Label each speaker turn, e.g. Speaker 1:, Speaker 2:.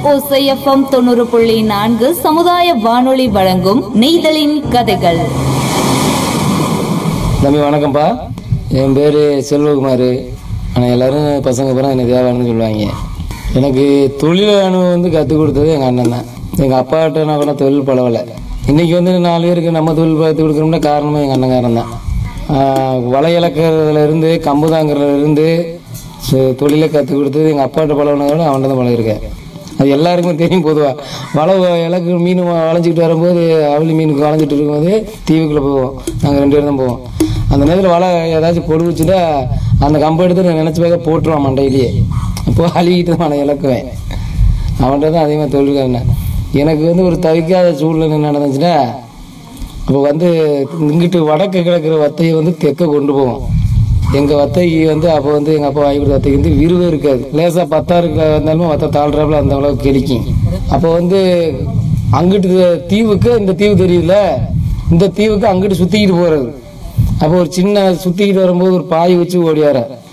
Speaker 1: ஓசைஎஃப்எம் தொண்ணூறு புள்ளி நான்கு சமுதாய வானொலி வழங்கும் நெய்தலின் கதைகள்
Speaker 2: தம்பி வணக்கம்ப்பா என் பேர் செல்வகுமார் ஆனால் எல்லாரும் பசங்க பூரா என்னை தேவானு சொல்லுவாங்க எனக்கு தொழில் அனுபவம் வந்து கற்றுக் கொடுத்தது எங்கள் அண்ணன் தான் எங்கள் அப்பாட்ட நான் கூட தொழில் பழவலை இன்றைக்கி வந்து நாலு பேருக்கு நம்ம தொழில் பார்த்து கொடுக்குறோம்னா காரணமே எங்கள் அண்ணங்காரன் தான் ஆஹ் வலை இழக்கிறதுலேருந்து கம்பு தாங்கிறதுலேருந்து சு- தொழிலை கற்றுக் கொடுத்தது எங்கள் அப்பாட்ட பழகினதோட அவன்கிட்ட தான் பழகிருக்கேன் அது எல்லாருக்குமே தெரியும் பொதுவாக வலை இலக்கு மீன் வ- வளைஞ்சிக்கிட்டு வரும்போது அவளி மீனுக்கு வளைஞ்சிட்டு இருக்கும்போது தீவுக்குள்ளே போவோம் நாங்கள் ரெண்டு பேரும் தான் போவோம் அந்த நேரத்தில் வலை ஏதாச்சும் பொடுவிச்சுட்டா அந்த கம்பை எடுத்து நான் நினச்சி பார்க்க போட்டுருவான் மண்டையிலேயே அப்போ அழுகிட்டு தான் நான் இழக்குவேன் அவன்கிட்ட தான் அதிகமாக தொழில்காரன் எனக்கு வந்து ஒரு தவிக்காத சூழ்நிலை நடந்துச்சுன்னா அப்போ வந்து இங்கிட்டு வடக்கு கிடக்கிற வத்தையை வந்து தெற்க கொண்டு போவோம் எங்கள் வத்தைக்கு வந்து அப்போ வந்து எங்கள் அப்பா வாங்கி கொடுத்த வத்தைக்கு வந்து விரிவே இருக்காது லேசாக பத்தாறு இருந்தாலும் வத்தை தாழ்றாப்புல அந்த அளவுக்கு கிடைக்கும் அப்போ வந்து அங்கிட்டு தீவுக்கு இந்த தீவு தெரியுதுல இந்த தீவுக்கு அங்கிட்டு சுற்றிக்கிட்டு போகிறது அப்போ ஒரு சின்ன சுற்றிக்கிட்டு வரும்போது ஒரு பாய் வச்சு ஓடியார